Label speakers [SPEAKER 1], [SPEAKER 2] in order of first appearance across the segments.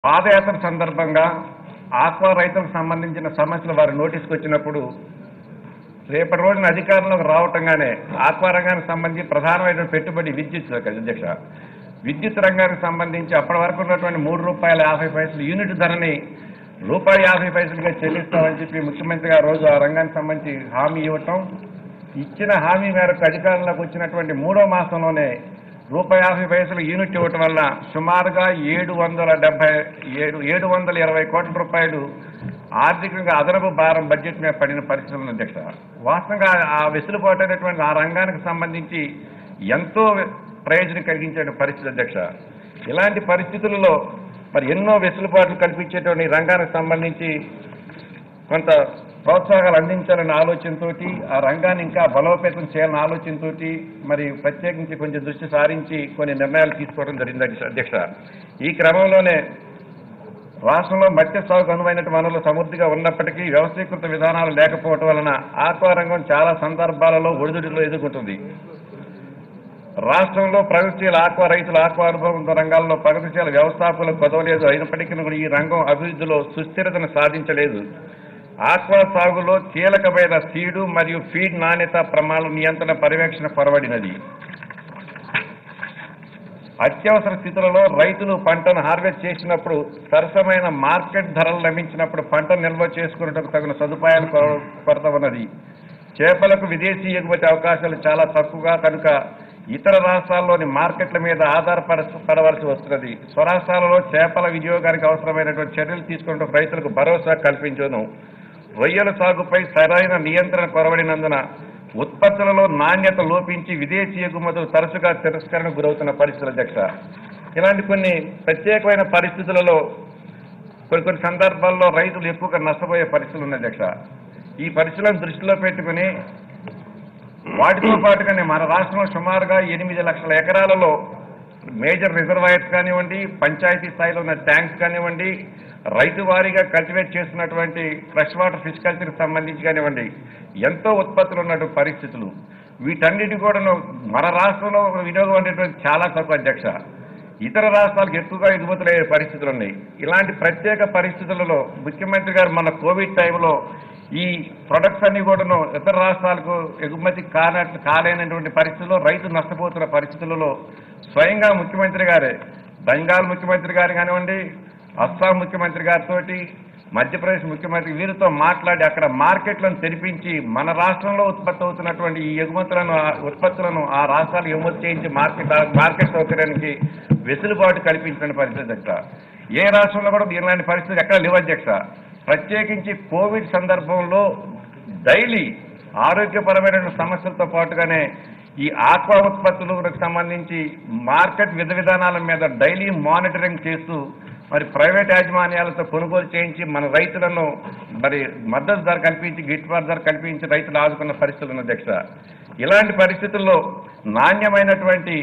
[SPEAKER 1] పాదయాత్ర సందర్భంగా ఆక్వా రైతులకు సంబంధించిన సమస్యలు వారి నోటీస్కి వచ్చినప్పుడు రేపటి రోజున అధికారంలోకి రావటంగానే ఆక్వా రంగానికి సంబంధించి ప్రధానమైన పెట్టుబడి విద్యుత్ అధ్యక్ష విద్యుత్ రంగానికి సంబంధించి అప్పటి వరకు ఉన్నటువంటి మూడు రూపాయల యాభై పైసలు యూనిట్ ధరని రూపాయి యాభై పైసలుగా చెల్లిస్తామని చెప్పి ముఖ్యమంత్రి గారు రోజు ఆ రంగానికి సంబంధించి హామీ ఇవ్వటం ఇచ్చిన హామీ మేరకు అధికారంలోకి వచ్చినటువంటి మూడో మాసంలోనే రూపాయి యాభై పైసలు యూనిట్ ఇవ్వటం వల్ల సుమారుగా ఏడు వందల డెబ్బై ఏడు ఏడు వందల ఇరవై కోట్ల రూపాయలు ఆర్థికంగా అదనపు భారం బడ్జెట్ మీద పడిన పరిస్థితులు ఉంది అధ్యక్ష వాస్తవంగా ఆ వెసులుబాటు అనేటువంటి ఆ రంగానికి సంబంధించి ఎంతో ప్రయోజనం కలిగించే పరిస్థితి అధ్యక్ష ఇలాంటి పరిస్థితులలో మరి ఎన్నో వెసులుబాట్లు కల్పించేటువంటి ఈ రంగానికి సంబంధించి కొంత ప్రోత్సాహాలు అందించాలనే ఆలోచనతోటి ఆ రంగాన్ని ఇంకా బలోపేతం చేయాలనే ఆలోచనతోటి మరి ప్రత్యేకించి కొంచెం దృష్టి సారించి కొన్ని నిర్ణయాలు తీసుకోవడం జరిగింది అధ్యక్ష- అధ్యక్ష ఈ క్రమంలోనే రాష్ట్రంలో మత్స్య సాగుకు అనువైన వనరులు సమృద్ధిగా ఉన్నప్పటికీ వ్యవస్థీకృత విధానాలు లేకపోవటం వలన ఆక్వా రంగం చాలా సందర్భాలలో ఒడిదుడిలో ఎదుర్కొంటుంది రాష్ట్రంలో ప్రగతిశీల ఆక్వా రైతుల ఆక్వా అనుభవం రంగాల్లో ప్రగతిశీల వ్యవస్థాపకులకు కొదవలేదు అయినప్పటికీ కూడా ఈ రంగం అభివృద్ధిలో సుస్థిరతను సాధించలేదు ఆక్వా సాగులో కీలకమైన సీడు మరియు ఫీడ్ నాణ్యత ప్రమాణ నియంత్రణ పర్యవేక్షణ కొరవడినది అత్యవసర స్థితులలో రైతులు పంటను హార్వెస్ట్ చేసినప్పుడు సరసమైన మార్కెట్ ధరలు లభించినప్పుడు పంట నిల్వ చేసుకున్నట్టుకు తగిన సదుపాయాలు కొర- కొరత ఉన్నది చేపలకు విదేశీ ఎగుమతి అవకాశాలు చాలా తక్కువగా కనుక ఇతర రాష్ట్రాల్లోని మార్కెట్ల మీద ఆధారపడ పడవలసి వస్తున్నది స్వరాష్ట్రాలలో చేపల వినియోగానికి అవసరమైనటువంటి చర్యలు తీసుకున్నట్టు రైతులకు భరోసా కల్పించను రొయ్యల సాగుపై సరైన నియంత్రణ కొరవడినందున ఉత్పత్తులలో నాణ్యత లోపించి విదేశీ ఎగుమతులు తరచుగా తిరస్కరణకు గురవుతున్న పరిస్థితులు అధ్యక్ష ఇలాంటి కొన్ని ప్రత్యేకమైన పరిస్థితులలో కొన్ని కొన్ని సందర్భాల్లో రైతులు ఎక్కువగా నష్టపోయే పరిస్థితులు ఉన్నాయి అధ్యక్ష ఈ పరిస్థితులను దృష్టిలో పెట్టుకుని వాటితో పాటుగానే మన రాష్ట్రంలో సుమారుగా ఎనిమిది లక్షల ఎకరాలలో మేజర్ రిజర్వాయర్స్ కానివ్వండి పంచాయతీ స్థాయిలో ఉన్న ట్యాంక్స్ కానివ్వండి రైతు వారీగా కల్టివేట్ చేస్తున్నటువంటి ఫ్రెష్ వాటర్ ఫిష్ కల్చర్కి సంబంధించి కానివ్వండి ఎంతో ఉత్పత్తులు ఉన్నటువంటి పరిస్థితులు వీటన్నిటి కూడాను మన రాష్ట్రంలో వినియోగం అనేటువంటి చాలా తక్కువ అధ్యక్ష ఇతర రాష్ట్రాలకు ఎక్కువగా ఎగుమతులు అయ్యే పరిస్థితులు ఉన్నాయి ఇలాంటి ప్రత్యేక పరిస్థితులలో ముఖ్యమంత్రి గారు మన కోవిడ్ టైంలో ఈ ప్రొడక్ట్స్ అన్ని కూడాను ఇతర రాష్ట్రాలకు ఎగుమతి కానట్లు కాలేనటువంటి పరిస్థితుల్లో రైతు నష్టపోతున్న పరిస్థితులలో స్వయంగా ముఖ్యమంత్రి గారే బెంగాల్ ముఖ్యమంత్రి గారు కానివ్వండి అస్సాం ముఖ్యమంత్రి గారితో మధ్యప్రదేశ్ ముఖ్యమంత్రి వీరితో మాట్లాడి అక్కడ మార్కెట్లను తెరిపించి మన రాష్ట్రంలో ఉత్పత్తి అవుతున్నటువంటి ఈ ఎగుమతులను ఆ ఉత్పత్తులను ఆ రాష్ట్రాలకు ఎగుమతి చేయించి మార్కెట్ మార్కెట్ సౌకర్యానికి వెసులుబాటు కల్పించిన పరిస్థితి అధ్యక్ష ఏ రాష్ట్రంలో కూడా ఇలాంటి పరిస్థితి ఎక్కడ లేవు అధ్యక్ష ప్రత్యేకించి కోవిడ్ సందర్భంలో డైలీ ఆరోగ్యపరమైన సమస్యలతో పాటుగానే ఈ ఆక్వా ఉత్పత్తులకు సంబంధించి మార్కెట్ విధ విధానాల మీద డైలీ మానిటరింగ్ చేస్తూ మరి ప్రైవేట్ యాజమాన్యాలతో కొనుగోలు చేయించి మన రైతులను మరి మద్దతు ధర కల్పించి గిట్టుబాటు ధర కల్పించి రైతులు ఆదుకున్న పరిస్థితులు ఉన్న అధ్యక్ష ఇలాంటి పరిస్థితుల్లో నాణ్యమైనటువంటి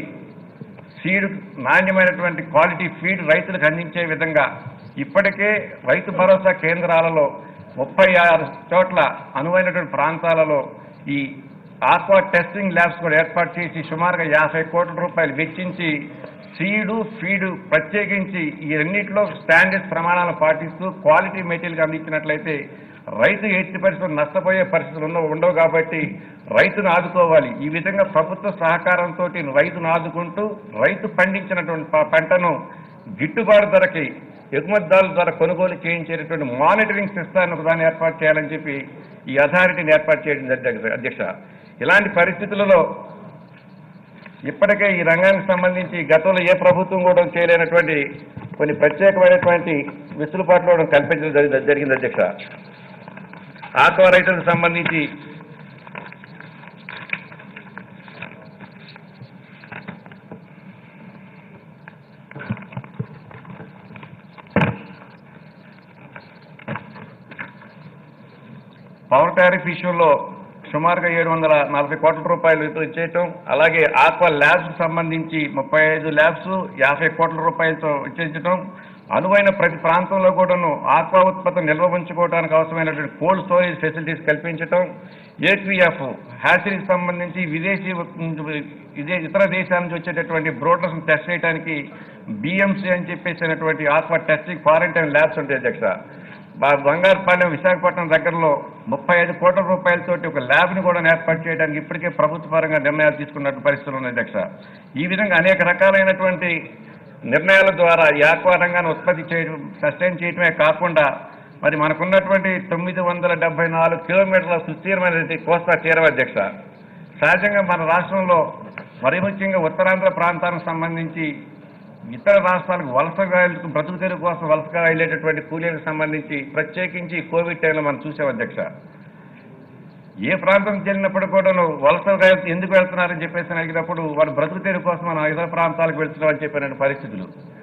[SPEAKER 1] సీడ్ నాణ్యమైనటువంటి క్వాలిటీ ఫీడ్ రైతులకు అందించే విధంగా ఇప్పటికే రైతు భరోసా కేంద్రాలలో ముప్పై ఆరు చోట్ల అనువైనటువంటి ప్రాంతాలలో ఈ ఆక్వా టెస్టింగ్ ల్యాబ్స్ కూడా ఏర్పాటు చేసి సుమారుగా యాభై కోట్ల రూపాయలు వెచ్చించి సీడు ఫీడు ప్రత్యేకించి ఈ రెండింటిలో స్టాండర్డ్స్ ప్రమాణాలను పాటిస్తూ క్వాలిటీ మెటీరియల్ అందించినట్లయితే రైతు ఎట్టి పరిస్థితులు నష్టపోయే పరిస్థితులు ఉండవు ఉండవు కాబట్టి రైతును ఆదుకోవాలి ఈ విధంగా ప్రభుత్వ సహకారంతో రైతును ఆదుకుంటూ రైతు పండించినటువంటి ప- పంటను గిట్టుబాటు ధరకి ఎగుమతిదారుల ద్వారా కొనుగోలు చేయించేటటువంటి మానిటరింగ్ సిస్టాన్ని ఒకదాన్ని ఏర్పాటు చేయాలని చెప్పి ఈ అథారిటీని ఏర్పాటు చేయడం జరిగింది అధ్యక్ష ఇలాంటి పరిస్థితులలో ఇప్పటికే ఈ రంగానికి సంబంధించి గతంలో ఏ ప్రభుత్వం కూడా చేయలేనటువంటి కొన్ని ప్రత్యేకమైనటువంటి వెసులుబాట్లు కూడా కల్పించడం జరిగి- జరిగింది అధ్యక్ష ఆక్వా రైతులకు సంబంధించి పవర్ టారిఫ్ విషయంలో సుమారుగా ఏడు వందల నలభై కోట్ల రూపాయలు ఇచ్చేయటం అలాగే ఆక్వా ల్యాబ్స్ సంబంధించి ముప్పై ఐదు ల్యాబ్స్ యాభై కోట్ల రూపాయలతో ఇచ్చేయటం అనువైన ప్రతి ప్రాంతంలో కూడాను ఆక్వా ఉత్పత్తి నిల్వ ఉంచుకోవడానికి అవసరమైనటువంటి కోల్డ్ స్టోరేజ్ ఫెసిలిటీస్ కల్పించడం ఏక్విఎఫ్ హ్యాచరీకి సంబంధించి విదేశీ ఉత్- ఇదే ఇతర దేశాల నుంచి వచ్చేటటువంటి బ్రోటర్స్ టెస్ట్ చేయడానికి బిఎంసీ అని చెప్పేసినటువంటి ఆక్వా టెస్టింగ్ క్వారంటైన్ ల్యాబ్స్ ఉంటాయి అధ్యక్ష బా- బంగారుపాలెం విశాఖపట్నం దగ్గరలో ముప్పై ఐదు కోట్ల రూపాయలతోటి ఒక ల్యాబ్ని కూడా ఏర్పాటు చేయడానికి ఇప్పటికే ప్రభుత్వ పరంగా నిర్ణయాలు తీసుకున్నట్టు పరిస్థితులు ఉన్నాయి అధ్యక్ష ఈ విధంగా అనేక రకాలైనటువంటి నిర్ణయాల ద్వారా ఈ ఆక్వా రంగాన్ని ఉత్పత్తి చేయడం సస్టైన్ చేయడమే కాకుండా మరి మనకున్నటువంటి తొమ్మిది వందల డెబ్బై నాలుగు కిలోమీటర్ల సుస్థిరమైనటువంటి కోస్తా తీరం అధ్యక్ష సహజంగా మన రాష్ట్రంలో మరి ముఖ్యంగా ఉత్తరాంధ్ర ప్రాంతానికి సంబంధించి ఇతర రాష్ట్రాలకు వలసగా వెళ్తూ బ్రతుకు తెరువు కోసం వలసగా వెళ్ళేటటువంటి కూలీలకు సంబంధించి ప్రత్యేకించి కోవిడ్ టైంలో మనం చూసాం అధ్యక్ష ఏ ప్రాంతం చెల్లినప్పుడు కూడాను వలసగా ఎందుకు వెళ్తున్నారని చెప్పేసి అని అడిగినప్పుడు వాడు బ్రతుకు తెరువు కోసం మనం ఇతర ప్రాంతాలకు వెళ్తున్నాం అని చెప్పిన పరిస్థితులు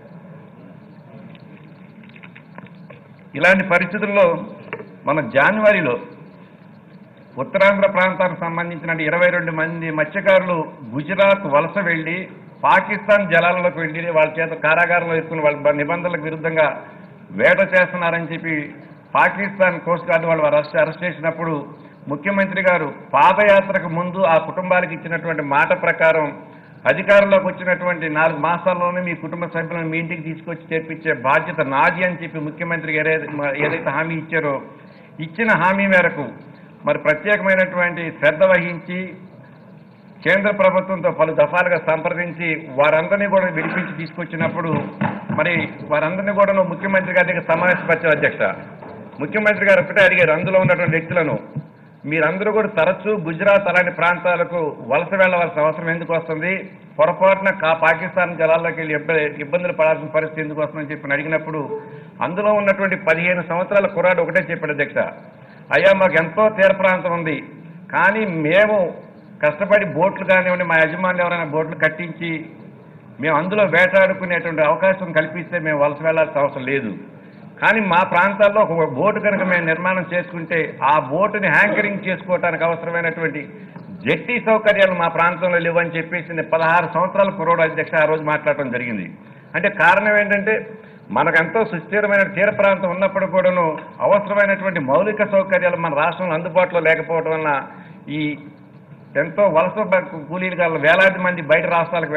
[SPEAKER 1] ఇలాంటి పరిస్థితుల్లో మన జనవరిలో ఉత్తరాంధ్ర ప్రాంతానికి సంబంధించిన ఇరవై రెండు మంది మత్స్యకారులు గుజరాత్ వలస వెళ్లి పాకిస్తాన్ జలాల్లోకి వెళ్ళి వాళ్ళ చేత కారాగారంలో ఇస్తున్న వాళ్ళ నిబంధనలకు విరుద్ధంగా వేట చేస్తున్నారని చెప్పి పాకిస్తాన్ కోస్ట్ గార్డు వాళ్ళు అరెస్ట్ అరెస్ట్ చేసినప్పుడు ముఖ్యమంత్రి గారు పాదయాత్రకు ముందు ఆ కుటుంబాలకు ఇచ్చినటువంటి మాట ప్రకారం అధికారంలోకి వచ్చినటువంటి నాలుగు మాసాల్లోనే మీ కుటుంబ సభ్యులను మీ ఇంటికి తీసుకొచ్చి చేర్పించే బాధ్యత నాది అని చెప్పి ముఖ్యమంత్రి ఏదైతే ఏదైతే హామీ ఇచ్చారో ఇచ్చిన హామీ మేరకు మరి ప్రత్యేకమైనటువంటి శ్రద్ధ వహించి కేంద్ర ప్రభుత్వంతో పలు దఫాలుగా సంప్రదించి వారందరినీ కూడా విడిపించి తీసుకొచ్చినప్పుడు మరి వారందరినీ కూడా ముఖ్యమంత్రి గారి దగ్గర సమావేశపరిచారు అధ్యక్ష ముఖ్యమంత్రి గారు ఒకటే అడిగారు అందులో ఉన్నటువంటి వ్యక్తులను మీరందరూ కూడా తరచూ గుజరాత్ అలాంటి ప్రాంతాలకు వలస వెళ్ళవలసిన అవసరం ఎందుకు వస్తుంది పొరపాటున కా పాకిస్తాన్ జలాల్లోకి వెళ్ళి ఇబ్బ- ఇబ్బందులు పడాల్సిన పరిస్థితి ఎందుకు వస్తుందని చెప్పి అడిగినప్పుడు అందులో ఉన్నటువంటి పదిహేను సంవత్సరాల కుర్రాడు ఒకటే చెప్పాడు అధ్యక్ష అయ్యా మాకు ఎంతో తీర ప్రాంతం ఉంది కానీ మేము కష్టపడి బోట్లు కానివ్వండి మా యజమానులు ఎవరైనా బోట్లు కట్టించి మేము అందులో వేటాడుకునేటువంటి అవకాశం కల్పిస్తే మేము వలస వెళ్లాల్సిన అవసరం లేదు కానీ మా ప్రాంతాల్లో ఒక బోటు కనుక మేము నిర్మాణం చేసుకుంటే ఆ బోటుని హ్యాంకరింగ్ చేసుకోవడానికి అవసరమైనటువంటి జట్టి సౌకర్యాలు మా ప్రాంతంలో లేవని చెప్పేసి పదహారు సంవత్సరాల కురోడు అధ్యక్ష ఆ రోజు మాట్లాడటం జరిగింది అంటే కారణం ఏంటంటే మనకెంతో సుస్థిరమైన తీర ప్రాంతం ఉన్నప్పుడు కూడాను అవసరమైనటువంటి మౌలిక సౌకర్యాలు మన రాష్ట్రంలో అందుబాటులో లేకపోవడం వలన ఈ ఎంతో వలస బ- కూలీలు గల వేలాది మంది బయట రాష్ట్రాలకు